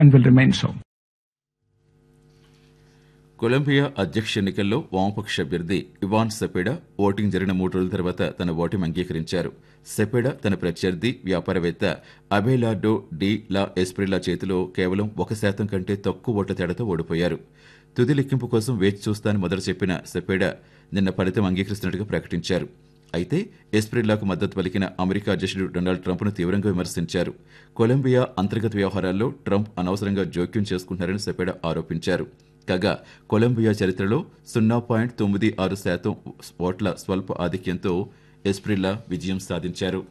and will remain so. Colombia అధ్యక్ష ఎన్నికల్లో వామపక్ష అభ్యర్థి ఇవాన్ సెపెడా ఓటింగ్ జరిగిన మూడు రోజుల తర్వాత తన ఓటమి అంగీకరించారు సెపెడా తన ప్రత్యర్థి వ్యాపారవేత్త అబేలార్డో డి లా ఎస్ప్రిలా చేతిలో కేవలం ఒక శాతం కంటే తక్కువ ఓట్ల తేడాతో ఓడిపోయారు తుది లెక్కింపు కోసం వేచి చూస్తానని మొదట చెప్పిన సెపెడా నిన్న ఫలితం అంగీకరిస్తున్నట్టుగా ప్రకటించారు అయితే ఎస్ప్రిల్లాకు మద్దతు పలికిన అమెరికా అధ్యక్షుడు డొనాల్డ్ ట్రంప్ను తీవ్రంగా విమర్శించారు కొలంబియా అంతర్గత వ్యవహారాల్లో ట్రంప్ అనవసరంగా జోక్యం చేసుకుంటున్నారని సెపెడా ఆరోపించారు కాగా కొలంబియా చరిత్రలో సున్నా పాయింట్ తొమ్మిది ఆరు శాతం ఓట్ల స్వల్ప ఆధిక్యంతో ఎస్ప్రిల్లా విజయం సాధించారు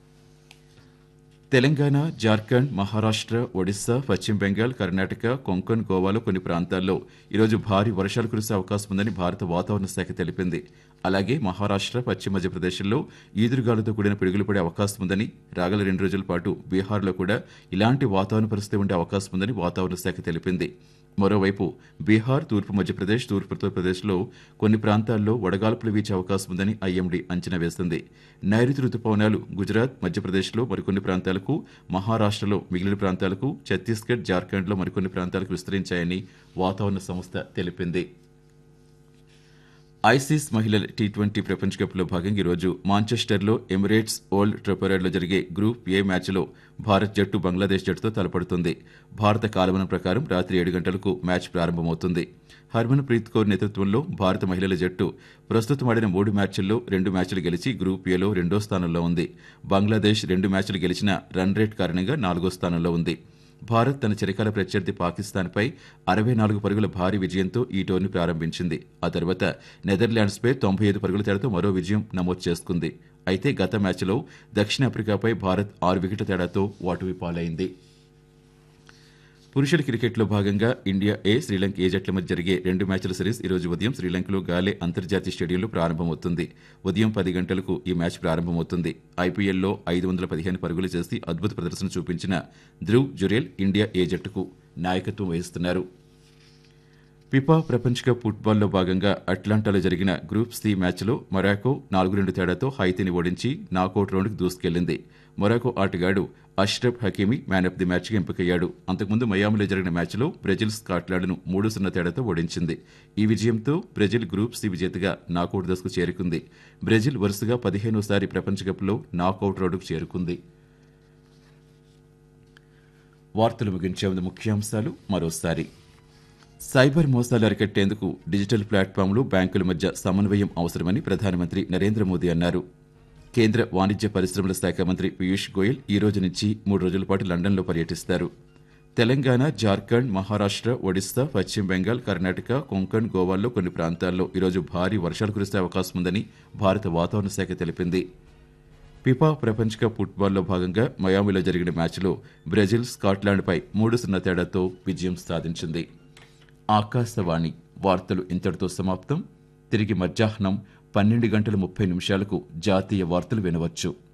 తెలంగాణ జార్ఖండ్ మహారాష్ట్ర ఒడిశా పశ్చిమ బెంగాల్ కర్ణాటక కొంకణ్ గోవాలో కొన్ని ప్రాంతాల్లో ఈరోజు భారీ వర్షాలు కురిసే అవకాశం ఉందని భారత వాతావరణ శాఖ తెలిపింది అలాగే మహారాష్ట్ర పశ్చిమ మధ్యప్రదేశ్లో ఈదురుగాలుతో కూడిన పిడుగులు పడే అవకాశం ఉందని రాగల రెండు రోజుల పాటు బీహార్లో కూడా ఇలాంటి వాతావరణ పరిస్థితి ఉండే అవకాశం ఉందని వాతావరణ శాఖ తెలిపింది మరోవైపు బీహార్ తూర్పు మధ్యప్రదేశ్ తూర్పు ఉత్తరప్రదేశ్లో కొన్ని ప్రాంతాల్లో వడగాల్పులు వీచే అవకాశం ఉందని ఐఎండీ అంచనా వేసింది నైరుతి రుతుపవనాలు గుజరాత్ మధ్యప్రదేశ్లో మరికొన్ని ప్రాంతాలకు మహారాష్ట్రలో మిగిలిన ప్రాంతాలకు ఛత్తీస్గఢ్ జార్ఖండ్లో మరికొన్ని ప్రాంతాలకు విస్తరించాయని వాతావరణ సంస్థ తెలిపింది ఐసీస్ మహిళల టీ ట్వంటీ ప్రపంచ కప్లో భాగంగా ఈరోజు మాంచెస్టర్లో ఎమిరేట్స్ ఓల్డ్ ట్రెపరేడ్లో జరిగే గ్రూప్ ఏ మ్యాచ్లో భారత్ జట్టు బంగ్లాదేశ్ జట్టుతో తలపడుతుంది భారత కాలమానం ప్రకారం రాత్రి ఏడు గంటలకు మ్యాచ్ ప్రారంభమవుతుంది హర్మన్ ప్రీత్ కౌర్ నేతృత్వంలో భారత మహిళల జట్టు ప్రస్తుతం ఆడిన మూడు మ్యాచ్ల్లో రెండు మ్యాచ్లు గెలిచి గ్రూప్ ఏలో రెండో స్థానంలో ఉంది బంగ్లాదేశ్ రెండు మ్యాచ్లు గెలిచిన రన్ రేట్ కారణంగా నాలుగో స్థానంలో ఉంది భారత్ తన చిరకాల ప్రత్యర్థి పాకిస్తాన్పై అరవై నాలుగు పరుగుల భారీ విజయంతో ఈ టోర్నీ ప్రారంభించింది ఆ తర్వాత నెదర్లాండ్స్పై తొంభై ఐదు పరుగుల తేడాతో మరో విజయం నమోదు చేసుకుంది అయితే గత మ్యాచ్లో దక్షిణాఫ్రికాపై భారత్ ఆరు వికెట్ల తేడాతో ఓటమి పాలైంది పురుషుల క్రికెట్లో భాగంగా ఇండియా ఏ శ్రీలంక ఏ జట్ల మధ్య జరిగే రెండు మ్యాచ్ల సిరీస్ ఈరోజు ఉదయం శ్రీలంకలో గాలే అంతర్జాతీయ స్టేడియంలో ప్రారంభమవుతుంది ఉదయం పది గంటలకు ఈ మ్యాచ్ ప్రారంభమవుతుంది ఐపీఎల్లో ఐదు వందల పదిహేను పరుగులు చేసి అద్భుత ప్రదర్శన చూపించిన ధ్రువ్ జురేల్ ఇండియా ఏ జట్టుకు నాయకత్వం వహిస్తున్నారు ఫిఫా ప్రపంచ కప్ ఫుట్బాల్లో భాగంగా అట్లాంటాలో జరిగిన గ్రూప్ సి మ్యాచ్లో మొరాకో నాలుగు రెండు తేడాతో హైతీని ఓడించి నాకౌట్ రౌండ్కి దూసుకెళ్లింది మొరాకో ఆటగాడు Achraf Hakimi man of the మ్యాచ్కి ఎంపికయ్యాడు అంతకుముందు మయామిలో జరిగిన మ్యాచ్లో బ్రెజిల్ స్కాట్లాండ్ను మూడు సున్నా తేడాతో ఓడించింది ఈ విజయంతో బ్రెజిల్ గ్రూప్ సి విజేతగా నాకౌట్ దశకు చేరుకుంది బ్రెజిల్ వరుసగా పదిహేనోసారి ప్రపంచ కప్లో నాకౌట్ రౌండ్కు చేరుకుంది వార్తలు ముగించే ముందు ముఖ్యాంశాలు మరోసారి సైబర్ మోసాలు అరికట్టేందుకు డిజిటల్ ప్లాట్ఫామ్లు బ్యాంకుల మధ్య సమన్వయం అవసరమని ప్రధానమంత్రి నరేంద్ర మోదీ అన్నారు కేంద్ర వాణిజ్య పరిశ్రమల శాఖ మంత్రి పీయూష్ గోయల్ ఈ రోజు నుంచి మూడు రోజుల పాటు లండన్లో పర్యటిస్తారు తెలంగాణ జార్ఖండ్ మహారాష్ట్ర ఒడిశా పశ్చిమ బెంగాల్ కర్ణాటక కొంకణ్ గోవాల్లో కొన్ని ప్రాంతాల్లో ఈరోజు భారీ వర్షాలు కురిసే అవకాశం ఉందని భారత వాతావరణ శాఖ తెలిపింది ఫిఫా ప్రపంచ కప్ ఫుట్బాల్లో భాగంగా మయామిలో జరిగిన మ్యాచ్లో బ్రెజిల్ స్కాట్లాండ్పై మూడు సున్నా తేడాతో విజయం సాధించింది ఆకాశవాణి వార్తలు ఇంతటితో సమాప్తం తిరిగి మధ్యాహ్నం పన్నెండు గంటల ముప్పై నిమిషాలకు జాతీయ వార్తలు వినవచ్చు